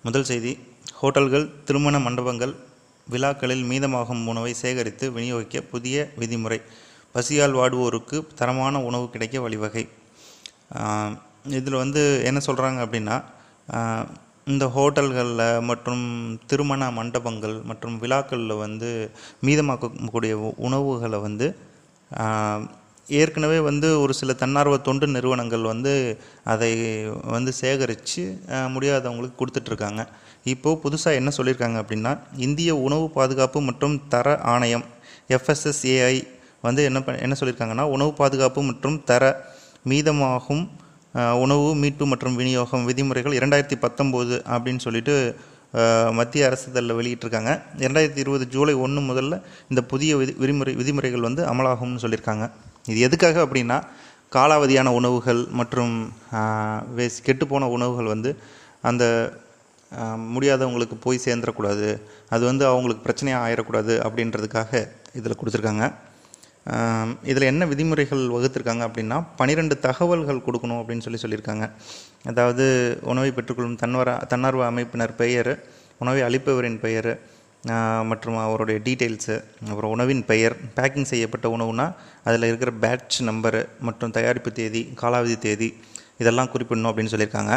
முதல் செய்தி ஹோட்டல்கள் திருமண மண்டபங்கள் விழாக்களில் மீதமாகும் உணவை சேகரித்து விநியோகிக்க புதிய விதிமுறை பசியால் வாடுவோருக்கு தரமான உணவு கிடைக்க வழிவகை இதில் வந்து என்ன சொல்கிறாங்க அப்படின்னா ஆஹ் இந்த ஹோட்டல்களில் மற்றும் திருமண மண்டபங்கள் மற்றும் விழாக்களில் வந்து மீதமாக்கக்கூடிய உ- உணவுகளை வந்து ஆஹ் ஏற்கனவே வந்து ஒரு சில தன்னார்வ தொண்டு நிறுவனங்கள் வந்து அதை வந்து சேகரித்து முடியாதவங்களுக்கு கொடுத்துட்ருக்காங்க இப்போது புதுசாக என்ன சொல்லியிருக்காங்க அப்படின்னா இந்திய உணவு பாதுகாப்பு மற்றும் தர ஆணையம் எஃப்எஸ்எஸ்ஏஐ வந்து என்ன ப- என்ன சொல்லியிருக்காங்கன்னா உணவு பாதுகாப்பு மற்றும் தர மீதமாகும் அஹ், உணவு மீட்பு மற்றும் விநியோகம் விதிமுறைகள் இரண்டாயிரத்தி பத்தொம்போது அப்படின்னு சொல்லிட்டு அஹ், மத்திய அரசு இதில் வெளியிட்டிருக்காங்க இரண்டாயிரத்தி இருபது ஜூலை ஒன்று முதல்ல இந்த புதிய விதி விதிமுறை விதிமுறைகள் வந்து அமலாகும்னு சொல்லியிருக்காங்க இது எதுக்காக அப்படின்னா காலாவதியான உணவுகள் மற்றும் அஹ், வேஸ் கெட்டுப்போன உணவுகள் வந்து அந்த அஹ், முடியாதவங்களுக்கு போய் சேர்ந்துடக்கூடாது அது வந்து அவங்களுக்கு பிரச்சனையாக ஆயிடக்கூடாது அப்படின்றதுக்காக இதில் கொடுத்துருக்காங்க இதில் என்ன விதிமுறைகள் வகுத்திருக்காங்க அப்படின்னா பன்னிரெண்டு தகவல்கள் கொடுக்கணும் அப்படின்னு சொல்லி சொல்லியிருக்காங்க அதாவது உணவை பெற்றுக்கொள்ளும் தன்வர தன்னார்வ அமைப்பினர் பெயர் உணவை அளிப்பவரின் பெயர் ஆஹ், மற்றும் அவருடைய டீட்டெயில்ஸு அப்புறம் உணவின் பெயர் பேக்கிங் செய்யப்பட்ட உணவுனா அதில் இருக்கிற பேட்ச் நம்பரு மற்றும் தயாரிப்பு தேதி காலாவதி தேதி இதெல்லாம் குறிப்பிடணும் அப்படின்னு சொல்லியிருக்காங்க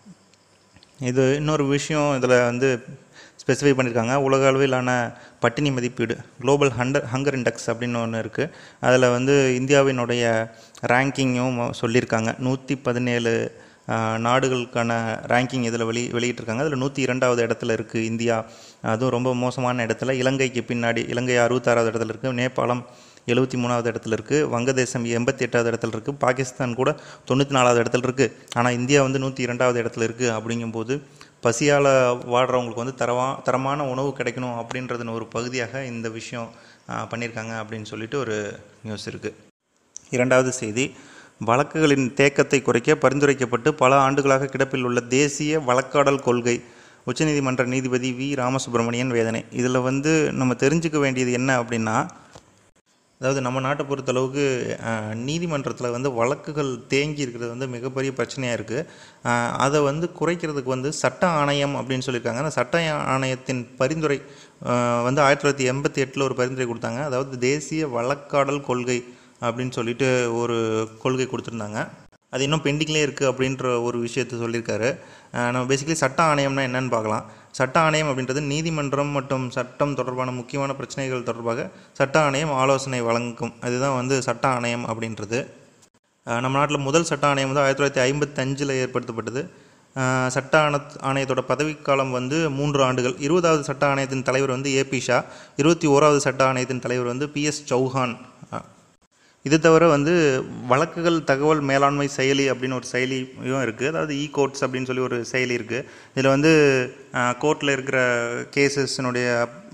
இது இன்னொரு விஷயம் இதில் வந்து ஸ்பெசிஃபை பண்ணியிருக்காங்க உலக அளவிலான பட்டினி மதிப்பீடு குளோபல் ஹண்டர் ஹங்கர் இண்டெக்ஸ் அப்படின்னு ஒன்று இருக்குது அதில் வந்து இந்தியாவினுடைய ரேங்கிங்கும் சொல்லியிருக்காங்க நூற்றி பதினேழு நாடுகளுக்கான ரேங்கிங் இதில் வெளி வெளியிட்டிருக்காங்க அதில் நூற்றி இரண்டாவது இடத்துல இருக்குது இந்தியா அதுவும் ரொம்ப மோசமான இடத்துல இலங்கைக்கு பின்னாடி இலங்கை அறுபத்தாறாவது இடத்துல இருக்குது நேபாளம் எழுபத்தி மூணாவது இடத்துல இருக்குது வங்கதேசம் எண்பத்தி எட்டாவது இடத்துல இருக்குது பாகிஸ்தான் கூட தொண்ணூற்றி நாலாவது இடத்துல இருக்குது ஆனால் இந்தியா வந்து நூற்றி இரண்டாவது இடத்துல இருக்குது அப்படிங்கும்போது பசியால் வாடுறவங்களுக்கு வந்து தரவா தரமான உணவு கிடைக்கணும் அப்படின்றதன் ஒரு பகுதியாக இந்த விஷயம் ஆ, பண்ணியிருக்காங்க அப்படின்னு சொல்லிட்டு ஒரு நியூஸ் இருக்குது இரண்டாவது செய்தி வழக்குகளின் தேக்கத்தை குறைக்க பரிந்துரைக்கப்பட்டு பல ஆண்டுகளாக கிடப்பில் உள்ள தேசிய வழக்காடல் கொள்கை உச்சநீதிமன்ற நீதிபதி வி ராமசுப்பிரமணியன் வேதனை இதில் வந்து நம்ம தெரிஞ்சுக்க வேண்டியது என்ன அப்படின்னா அதாவது நம்ம நாட்டை பொறுத்தளவுக்கு நீதிமன்றத்தில் வந்து வழக்குகள் தேங்கி இருக்கிறது வந்து மிகப்பெரிய பிரச்சனையாக இருக்குது அதை வந்து குறைக்கிறதுக்கு வந்து சட்ட ஆணையம் அப்படின்னு சொல்லியிருக்காங்க அந்த சட்ட ஆணையத்தின் பரிந்துரை அஹ், வந்து ஆயிரத்தி தொள்ளாயிரத்தி எண்பத்தி எட்டில் ஒரு பரிந்துரை கொடுத்தாங்க அதாவது தேசிய வழக்காடல் கொள்கை அப்படின்னு சொல்லிட்டு ஒரு கொள்கை கொடுத்துருந்தாங்க அது இன்னும் பெண்டிங்லேயே இருக்குது அப்படின்ற ஒரு விஷயத்தை சொல்லியிருக்காரு அஹ் நம்ம பேசிக்கலி சட்ட ஆணையம்னா என்னன்னு பார்க்கலாம் சட்ட ஆணையம் அப்படின்றது நீதிமன்றம் மற்றும் சட்டம் தொடர்பான முக்கியமான பிரச்சனைகள் தொடர்பாக சட்ட ஆணையம் ஆலோசனை வழங்கும் அதுதான் வந்து சட்ட ஆணையம் அப்படின்றது அஹ் நம்ம நாட்டில் முதல் சட்ட ஆணையம் வந்து ஆயிரத்தி தொள்ளாயிரத்தி ஐம்பத்தஞ்சில் ஏற்படுத்தப்பட்டது அஹ் சட்ட ஆண ஆணையத்தோட பதவிக்காலம் வந்து மூன்று ஆண்டுகள் இருபதாவது சட்ட ஆணையத்தின் தலைவர் வந்து ஏபி ஷா இருபத்தி ஓராவது சட்ட ஆணையத்தின் தலைவர் வந்து பிஎஸ் சௌஹான் அஹ் இது தவிர வந்து வழக்குகள் தகவல் மேலாண்மை செயலி அப்படின்னு ஒரு செயலியும் இருக்குது அதாவது இ கோர்ட்ஸ் அப்படின்னு சொல்லி ஒரு செயலி இருக்குது இதில் வந்து கோர்ட்டில் இருக்கிற கேசஸ்னுடைய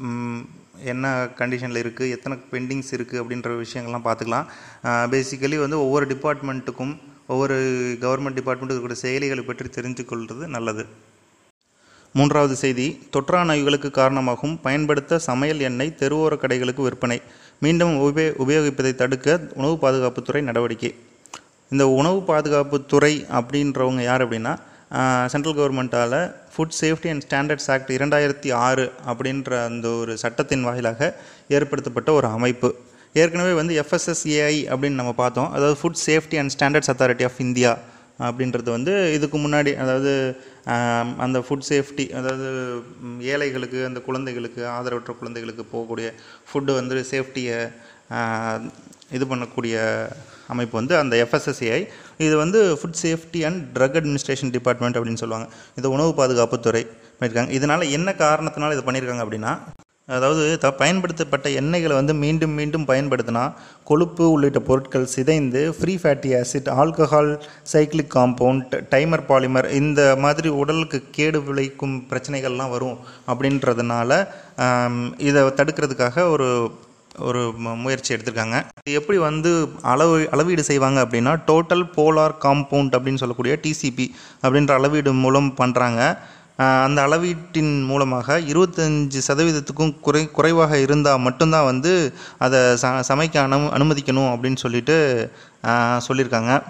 என்ன கண்டிஷனில் இருக்குது எத்தனை பெண்டிங்ஸ் இருக்குது அப்படின்ற விஷயங்கள்லாம் பார்த்துக்கலாம் பேசிக்கலி வந்து ஒவ்வொரு டிபார்ட்மெண்ட்டுக்கும் ஒவ்வொரு கவர்மெண்ட் டிபார்ட்மெண்ட்டுக்கு இருக்கிற செயலிகளை பற்றி தெரிந்து கொள்வது நல்லது மூன்றாவது செய்தி தொற்றா நோய்களுக்கு காரணமாகும் பயன்படுத்த சமையல் எண்ணெய் தெருவோர கடைகளுக்கு விற்பனை மீண்டும் உபே உபயோகிப்பதை தடுக்க உணவு பாதுகாப்புத்துறை நடவடிக்கை இந்த உணவு பாதுகாப்புத்துறை அப்படின்றவங்க யார் அப்படின்னா சென்ட்ரல் கவர்மெண்ட்டால் food safety and standards act இரண்டாயிரத்தி ஆறு அப்படின்ற அந்த ஒரு சட்டத்தின் வாயிலாக ஏற்படுத்தப்பட்ட ஒரு அமைப்பு ஏற்கனவே வந்து எஃப்எஸ்எஸ்ஏஐ அப்படின்னு நம்ம பார்த்தோம் அதாவது food safety and standards authority of India அப்படின்றது வந்து இதுக்கு முன்னாடி அதாவது ஆம், அந்த ஃபுட் சேஃப்டி அதாவது ம், ஏழைகளுக்கு அந்த குழந்தைகளுக்கு ஆதரவற்ற குழந்தைகளுக்கு போகக்கூடிய ஃபுட்டு வந்து சேஃப்டியை இது பண்ணக்கூடிய அமைப்பு வந்து அந்த எஃப்எஸ்எஸ்ஏஐ இது வந்து food safety and drug administration department அப்படின்னு சொல்லுவாங்க இது உணவு பாதுகாப்புத்துறை பண்ணியிருக்காங்க இதனால் என்ன காரணத்தினால இது பண்ணியிருக்காங்க அப்படின்னா அதாவது த பயன்படுத்தப்பட்ட எண்ணெய்களை வந்து மீண்டும் மீண்டும் பயன்படுத்தினா கொழுப்பு உள்ளிட்ட பொருட்கள் சிதைந்து free fatty acid alcohol cyclic compound dimer polymer இந்த மாதிரி உடலுக்கு கேடு விளைக்கும் பிரச்சனைகள்லாம் வரும் அப்படின்றதுனால ஆம், இதை தடுக்கிறதுக்காக ஒரு ஒரு மு- முயற்சி எடுத்திருக்காங்க இது எப்படி வந்து அளவு அளவீடு செய்வாங்க அப்படின்னா டோட்டல் போலார் காம்பவுண்ட் அப்படின்னு சொல்லக்கூடிய டிசிபி அப்படின்ற அளவீடு மூலம் பண்ணுறாங்க அந்த அளவீட்டின் மூலமாக இருபத்தஞ்சி சதவீதத்துக்கும் குறை குறைவாக இருந்தால் மட்டும்தான் வந்து அதை ச சமைக்க அனு அனுமதிக்கணும் அப்படின்னு சொல்லிட்டு ஆஹ், சொல்லியிருக்காங்க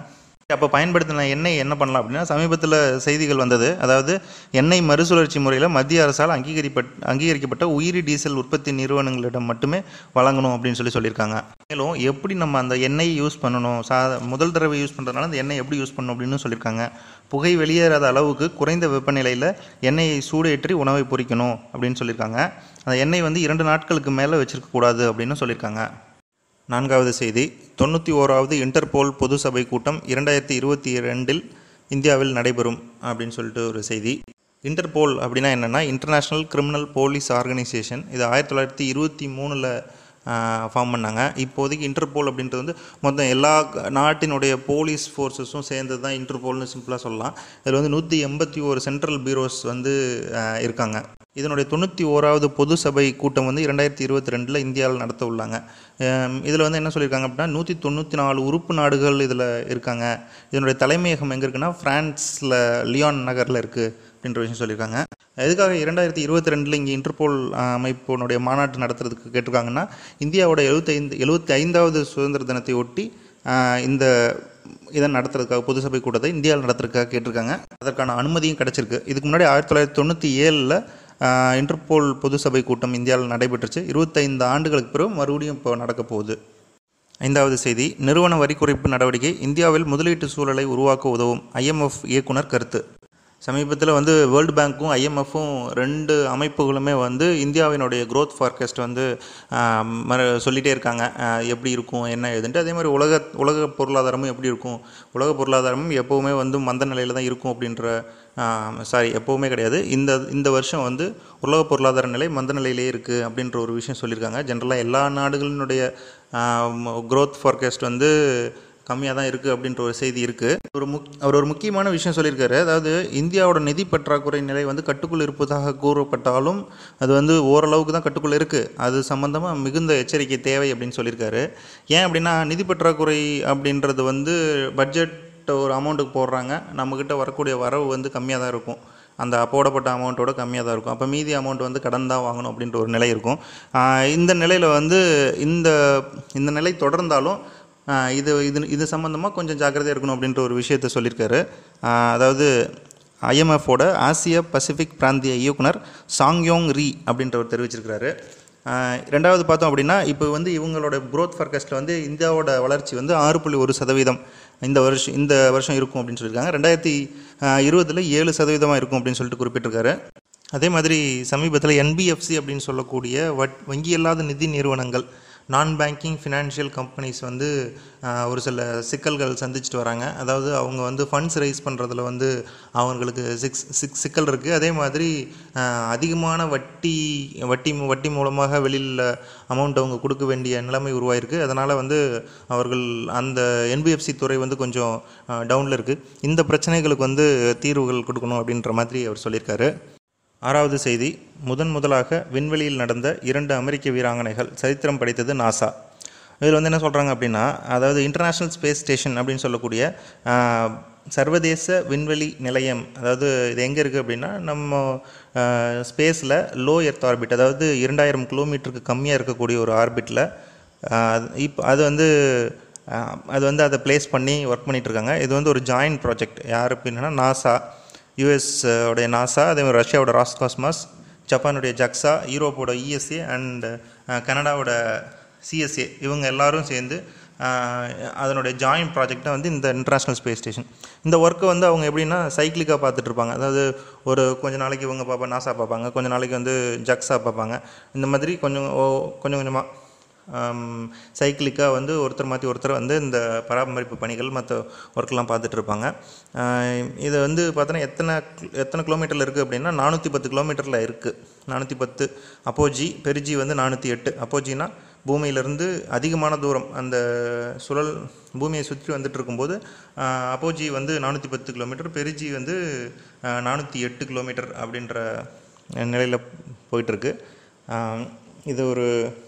அப்போ பயன்படுத்தின எண்ணெய் என்ன பண்ணலாம் அப்படின்னா சமீபத்தில் செய்திகள் வந்தது அதாவது எண்ணெய் மறுசுழற்சி முறையில் மத்திய அரசால் அங்கீகரிப்பட் அங்கீகரிக்கப்பட்ட உயிரி டீசல் உற்பத்தி நிறுவனங்களிடம் மட்டுமே வழங்கணும் அப்படின்னு சொல்லி சொல்லியிருக்காங்க மேலும் எப்படி நம்ம அந்த எண்ணெய் யூஸ் பண்ணணும் சா முதல் தடவை யூஸ் பண்ணுறதுனால அந்த எண்ணெய் எப்படி யூஸ் பண்ணணும் அப்படின்னு சொல்லியிருக்காங்க புகை வெளியேறாத அளவுக்கு குறைந்த வெப்பநிலையில் எண்ணெயை சூடேற்றி உணவை பொரிக்கணும் அப்படின்னு சொல்லியிருக்காங்க அந்த எண்ணெய் வந்து இரண்டு நாட்களுக்கு மேலே வச்சிருக்கக்கூடாது அப்படின்னு சொல்லியிருக்காங்க நான்காவது செய்தி தொண்ணூற்றி ஓராவது இன்டர்போல் பொது சபை கூட்டம் இரண்டாயிரத்தி இருபத்தி ரெண்டில் இந்தியாவில் நடைபெறும் அப்படின்னு சொல்லிட்டு ஒரு செய்தி இன்டர்போல் அப்படின்னா என்னென்னா இன்டர்நேஷ்னல் கிரிமினல் போலீஸ் ஆர்கனைசேஷன் இது ஆயிரத்தி தொள்ளாயிரத்தி இருபத்தி மூணில் ஃபார்ம் பண்ணாங்க இப்போதைக்கு இன்டர்போல் அப்படின்றது வந்து மொத்தம் எல்லா க- நாட்டினுடைய போலீஸ் ஃபோர்ஸஸும் சேர்ந்தது தான் இன்டர்போல்னு சிம்பிளாக சொல்லலாம் இதில் வந்து நூற்றி எண்பத்தி ஒரு சென்ட்ரல் பீரோஸ் வந்து ஆஹ், இருக்காங்க இதனுடைய தொண்ணூற்றி ஓராவது பொது சபை கூட்டம் வந்து இரண்டாயிரத்தி இருபத்தி ரெண்டில் இந்தியாவில் நடத்த உள்ளாங்க இதில் வந்து என்ன சொல்லியிருக்காங்க அப்படின்னா நூற்றி தொண்ணூற்றி நாலு உறுப்பு நாடுகள் இதில் இருக்காங்க இதனுடைய தலைமையகம் எங்கே இருக்குன்னா ஃப்ரான்ஸில் லியான் நகரில் இருக்குது அப்படின்ற விஷயம் சொல்லியிருக்காங்க எதுக்காக இரண்டாயிரத்தி இருபத்தி ரெண்டில் இங்கே இன்டர்போல் ஆஹ், அமைப்பினுடைய மாநாட்டு நடத்துறதுக்கு கேட்டிருக்காங்கன்னா இந்தியாவோட எழுபத்தைந்து எழுபத்தி ஐந்தாவது சுதந்திர தினத்தை ஒட்டி ஆஹ், இந்த இதை நடத்துறதுக்காக பொது சபை கூட்டத்தை இந்தியாவில் நடத்துறதுக்காக கேட்டிருக்காங்க அதற்கான அனுமதியும் கிடச்சிருக்கு இதுக்கு முன்னாடி ஆயிரத்தி தொள்ளாயிரத்தி தொண்ணூற்றி ஏழில் இன்டர்போல் பொது சபை கூட்டம் இந்தியாவில் நடைபெற்றுச்சு இருபத்தைந்து ஆண்டுகளுக்கு பிறகு மறுபடியும் இப்போ நடக்க போகுது ஐந்தாவது செய்தி நிறுவன வரி குறைப்பு நடவடிக்கை இந்தியாவில் முதலீட்டு சூழலை உருவாக்க உதவும் ஐஎம்எஃப் இயக்குனர் கருத்து சமீபத்தில் வந்து வேர்ல்டு பேங்க்கும் ஐஎம்எஃப்பும் ரெண்டு அமைப்புகளுமே வந்து இந்தியாவினுடைய growth forecast வந்து ஆஹ், மற சொல்லிகிட்டே இருக்காங்க ஆஹ், எப்படி இருக்கும் என்ன ஏதுன்ட்டு அதே மாதிரி உலக உலக பொருளாதாரமும் எப்படி இருக்கும் உலக பொருளாதாரமும் எப்போவுமே வந்து மந்த நிலையில் தான் இருக்கும் அப்படின்ற சாரி எப்போவுமே கிடையாது இந்த இந்த வருஷம் வந்து உலக பொருளாதார நிலை மந்த நிலையிலே இருக்குது அப்படின்ற ஒரு விஷயம் சொல்லியிருக்காங்க ஜென்ரலாக எல்லா நாடுகளினுடைய growth forecast வந்து கம்மியாக தான் இருக்குது அப்படின்ற ஒரு செய்தி இருக்குது ஒரு முக் அவர் ஒரு முக்கியமான விஷயம் சொல்லியிருக்காரு அதாவது இந்தியாவோட நிதி பற்றாக்குறை நிலை வந்து கட்டுக்குள் இருப்பதாக கூறப்பட்டாலும் அது வந்து ஓரளவுக்கு தான் கட்டுக்குள் இருக்குது அது சம்மந்தமாக மிகுந்த எச்சரிக்கை தேவை அப்படின்னு சொல்லியிருக்காரு ஏன் அப்படின்னா நிதி பற்றாக்குறை அப்படின்றது வந்து பட்ஜெட் ஒரு அமௌண்ட்டுக்கு போடுறாங்க நம்மக்கிட்ட வரக்கூடிய வரவு வந்து கம்மியாக தான் இருக்கும் அந்த போடப்பட்ட அமௌண்ட்டோட கம்மியாக தான் இருக்கும் அப்போ மீதி அமௌண்ட் வந்து கடன் தான் வாங்கணும் அப்படின்ற ஒரு நிலை இருக்கும் ஆஹ் இந்த நிலையில் வந்து இந்த இந்த நிலை தொடர்ந்தாலும் ஆஹ் இது இது இது சம்மந்தமாக கொஞ்சம் ஜாக்கிரதையாக இருக்கணும் அப்படின்ற ஒரு விஷயத்த சொல்லியிருக்காரு ஆஹ் அதாவது ஐஎம்எஃபோட ஆசிய பசிபிக் பிராந்திய இயக்குனர் சாங்யோங் ரீ அப்படின்றவர் தெரிவிச்சிருக்கிறாரு ஆஹ் ரெண்டாவது பார்த்தோம் அப்படின்னா இப்போ வந்து இவங்களோட growth forecast வந்து இந்தியாவோட வளர்ச்சி வந்து ஆறு புள்ளி ஒரு சதவீதம் இந்த வருஷம் இந்த வருஷம் இருக்கும் அப்படின்னு சொல்லியிருக்காங்க ரெண்டாயிரத்தி இருபதில் ஏழு சதவீதமாக இருக்கும் அப்படின்னு சொல்லிட்டு குறிப்பிட்டிருக்காரு அதே மாதிரி சமீபத்தில் என்பிஎஃப்சி அப்படின்னு சொல்லக்கூடிய வட் வங்கி அல்லாத நிதி நிறுவனங்கள் நான் பேங்கிங் ஃபினான்ஷியல் கம்பெனிஸ் வந்து ஆஹ், ஒரு சில சிக்கல்கள் சந்திச்சுட்டு வராங்க அதாவது அவங்க வந்து ஃபண்ட்ஸ் ரைஸ் பண்ணுறதுல வந்து அவங்களுக்கு சிக்ஸ் சிக்ஸ் சிக்கல் இருக்குது அதே மாதிரி ஆஹ், அதிகமான வட்டி வட்டி வட்டி மூலமாக வெளியில் அமௌண்ட் அவங்க கொடுக்க வேண்டிய நிலைமை உருவாயிருக்கு அதனால் வந்து அவர்கள் அந்த என்பிஎஃப்சி துறை வந்து கொஞ்சம் டவுனில் இருக்குது இந்த பிரச்சனைகளுக்கு வந்து தீர்வுகள் கொடுக்கணும் அப்படின்ற மாதிரி அவர் சொல்லியிருக்காரு ஆறாவது செய்தி முதன் முதலாக விண்வெளியில் நடந்த இரண்டு அமெரிக்க வீராங்கனைகள் சரித்திரம் படைத்தது நாசா இதில் வந்து என்ன சொல்கிறாங்க அப்படின்னா அதாவது இன்டர்நேஷ்னல் ஸ்பேஸ் ஸ்டேஷன் அப்படின்னு சொல்லக்கூடிய ஆஹ், சர்வதேச விண்வெளி நிலையம் அதாவது இது எங்கே இருக்குது அப்படின்னா நம்ம ஸ்பேஸில் லோ எர்த் ஆர்பிட் அதாவது இரண்டாயிரம் கிலோமீட்டருக்கு கம்மியாக இருக்கக்கூடிய ஒரு ஆர்பிட்டில் இப்போ அது வந்து ஆஹ், அது வந்து அதை ப்ளேஸ் பண்ணி ஒர்க் பண்ணிட்டு இருக்காங்க இது வந்து ஒரு ஜாயின்ட் ப்ராஜெக்ட் யார் அப்படின்னா நாசா யூஎஸ் உடைய நாசா அதே மாதிரி ரஷ்யாவோட ராஸ்காஸ்மாஸ் ஜப்பானுடைய ஜக்ஸா யூரோப்போட இஎஸ்ஏ அண்ட் கனடாவோட சிஎஸ்ஏ இவங்க எல்லாரும் சேர்ந்து அஹ், அதனுடைய ஜாயின்ட் ப்ராஜெக்டாக வந்து இந்த இன்டர்நேஷ்னல் ஸ்பேஸ் ஸ்டேஷன் இந்த ஒர்க்கை வந்து அவங்க எப்படின்னா சைக்கிளிக்காக பார்த்துட்டு இருப்பாங்க அதாவது ஒரு கொஞ்ச நாளைக்கு இவங்க பார்ப்பாங்க நாசா பார்ப்பாங்க கொஞ்ச நாளைக்கு வந்து ஜக்ஸா பார்ப்பாங்க இந்த மாதிரி கொஞ்சம் ஓ- கொஞ்சம் கொஞ்சமாக சைக்கிளிக்காக வந்து ஒருத்தர் மாற்றி ஒருத்தர் வந்து இந்த பராமரிப்பு பணிகள் மற்ற ஒர்க்கெலாம் பார்த்துட்டு இருப்பாங்க ஆஹ் இது வந்து பார்த்தோன்னா எத்தனை எத்தனை கிலோமீட்டரில் இருக்குது அப்படின்னா நானூற்றி பத்து கிலோமீட்டரில் இருக்குது நானூற்றி பத்து அப்போஜி பெருஜி வந்து நானூற்றி எட்டு அப்போஜினா பூமியிலிருந்து அதிகமான தூரம் அந்த சுழல் பூமியை சுற்றி வந்துட்டு இருக்கும்போது ஆஹ் அப்போஜி வந்து நானூற்றி பத்து கிலோமீட்டர் பெருஜி வந்து நானூற்றி எட்டு கிலோமீட்டர் அப்படின்ற நிலையில் போயிட்டுருக்கு இது ஒரு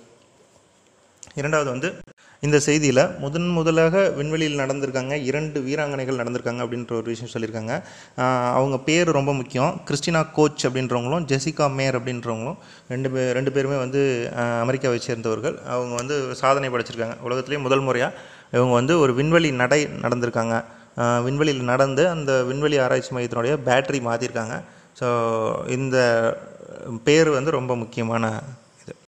இரண்டாவது வந்து இந்த செய்தியில் முதன் முதலாக விண்வெளியில் நடந்திருக்காங்க இரண்டு வீராங்கனைகள் நடந்திருக்காங்க அப்படின்ற ஒரு விஷயம் சொல்லியிருக்காங்க ஆஹ் அவங்க பேர் ரொம்ப முக்கியம் கிறிஸ்டினா கோச் அப்படின்றவங்களும் ஜெசிகா மேர் அப்படின்றவங்களும் ரெண்டு பேர் ரெண்டு பேருமே வந்து ஆஹ் அமெரிக்காவை சேர்ந்தவர்கள் அவங்க வந்து சாதனை படைச்சிருக்காங்க உலகத்திலேயே முதல் முறையாக இவங்க வந்து ஒரு விண்வெளி நடை நடந்திருக்காங்க விண்வெளியில் நடந்து அந்த விண்வெளி ஆராய்ச்சி மையத்தினுடைய பேட்டரி மாற்றிருக்காங்க ஸோ இந்த பேர் வந்து ரொம்ப முக்கியமான